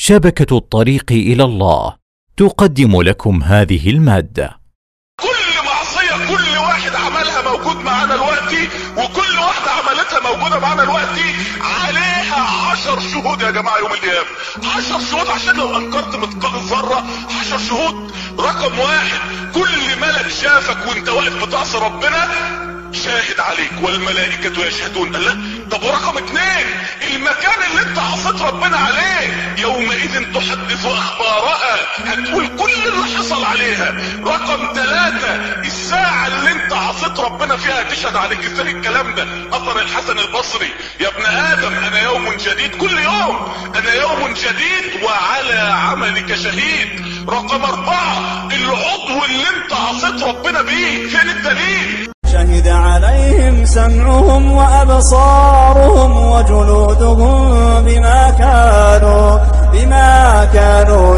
شبكه الطريق الى الله تقدم لكم هذه الماده كل معصية كل واحد عملها موجود معانا دلوقتي وكل واحدة عملتها موجودة معانا دلوقتي عليها عشر شهود يا جماعة يوم القيامة عشر شهود عشان لو انكرت مثقال ذرة عشر شهود رقم واحد كل ملك شافك وانت واقف بتعصي ربنا شاهد عليك والملائكة يشهدون الله طب ورقم اتنين المكان اللي انت عصيت ربنا عليه يومئذ تحدث اخبارها هتقول كل اللي حصل عليها رقم ثلاثة الساعة اللي انت عصيت ربنا فيها تشهد عليك ازاي الكلام ده اثر الحسن البصري يا ابن ادم انا يوم جديد كل يوم انا يوم جديد وعلى عملك شهيد رقم اربعة العضو اللي انت عصيت ربنا بيه فين الدليل شهد عليهم سمعهم وأبصارهم وجلودهم بما كانوا بما كانوا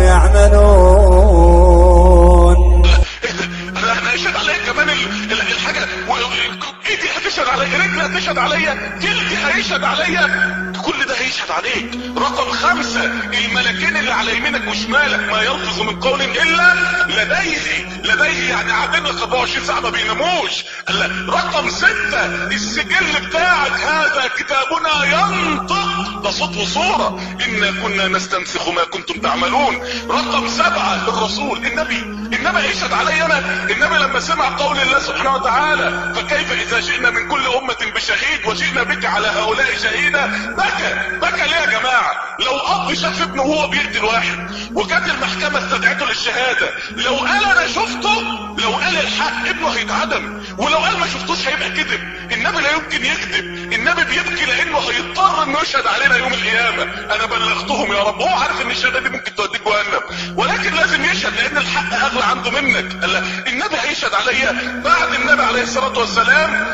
يعملون انا انا هشهد عليا كمان ال- ال- الحاجه و- و- ايدي هتشهد عليا رجلي هتشهد عليا جلدي هيشهد عليا كل ده هيشهد عليك رقم خمسة الملكين اللي على يمينك وشمالك ما يلفظ من قول الا لديه لديه يعني قاعدين لك 24 ساعه ما بيناموش قال رقم ستة السجل بتاعك هذا كتابنا ينطق ده صوت وصورة إنا كنا نستنسخ ما كنتم تعملون رقم سبعة الرسول النبي النبي يشهد علي أنا النبي لما سمع قول الله سبحانه وتعالى فكيف إذا جئنا من كل أمة بشهيد وجئنا بك على هؤلاء شهيدا بكى بكى ليه يا جماعة لو أب شاف ابنه وهو بيقتل واحد وكانت المحكمة استدعته للشهادة لو قال أنا شفته لو قال الحق ابنه هيتعدم ولو قال ما شفتوش هيبقى كذب النبي لا يمكن يكذب النبي بيبكي لانه هيضطر انه يشهد علينا يوم القيامه انا بلغتهم يا رب هو عارف ان الشهاده دي ممكن توديك جهنم ولكن لازم يشهد لان الحق اغلى عنده منك قال لا، النبي هيشهد عليا بعد النبي عليه الصلاه والسلام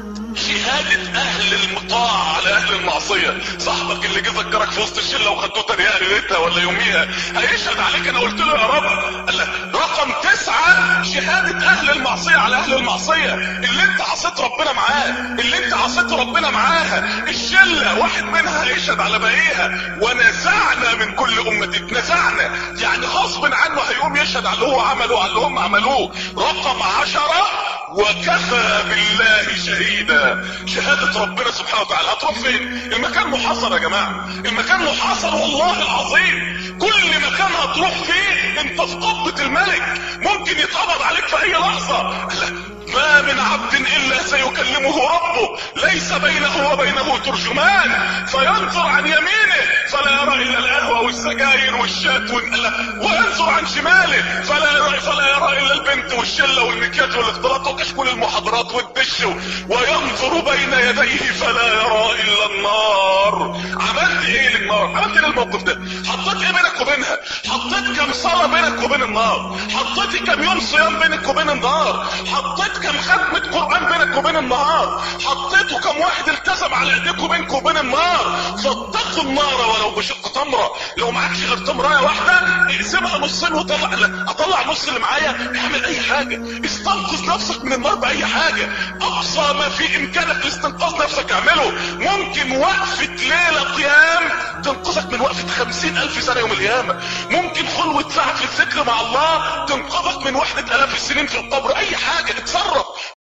شهادة اهل المطاع على اهل المعصية صاحبك اللي جه ذكرك في وسط الشلة وخدته تريقة ليلتها ولا يوميها هيشهد عليك انا قلت له يا رب قال لك رقم تسعة شهادة اهل المعصية على اهل المعصية اللي انت عصيت ربنا معاه اللي انت عصيت ربنا معاها الشلة واحد منها هيشهد على باقيها ونزعنا من كل امتك نزعنا يعني غصب عنه هيقوم يشهد على اللي هو عمله على اللي هم عملوه رقم عشرة وكفى بالله شهيدا شهادة ربنا سبحانه وتعالى هتروح فين المكان محاصر يا جماعة المكان محاصر والله العظيم كل مكان هتروح فيه انت في قبضة الملك ممكن يتقبض عليك في اي لحظة لا، ما من عبد الا سيكلمه ربه ليس بينه وبينه ترجمان فينظر عن يمينه فلا يرى الا القهوة والسجاير والشات وال- وينظر عن شماله فلا يرى فلا يرى الا البنت والشله والمكياج والاختلاط وكشكول المحاضرات والدش وينظر بين يديه فلا يرى الا النار عملت ايه للنار عملت ايه للموقف ده حطيت ايه بينك وبينها حطيت كم صلاه بينك وبين النار حطيت كم يوم صيام بينك وبين النار حطيت كم ختمه قران بينك وبين النار حطيتوا كم واحد التزم على ايديك وبينك وبين النار فاتقوا النار ولو بشق تمره لو معكش غير تمرايه واحده اقسمها نصين وطلع لا اطلع النص اللي معايا اعمل اي حاجه استنقذ نفسك من النار باي حاجه اقصى ما في امكانك لاستنقاذ نفسك اعمله ممكن وقفه ليله قيام تنقذك من وقفه خمسين الف سنه يوم القيامه ممكن خلوه ساعه في الذكر مع الله تنقذك من وحده الاف السنين في القبر اي حاجه اتصرف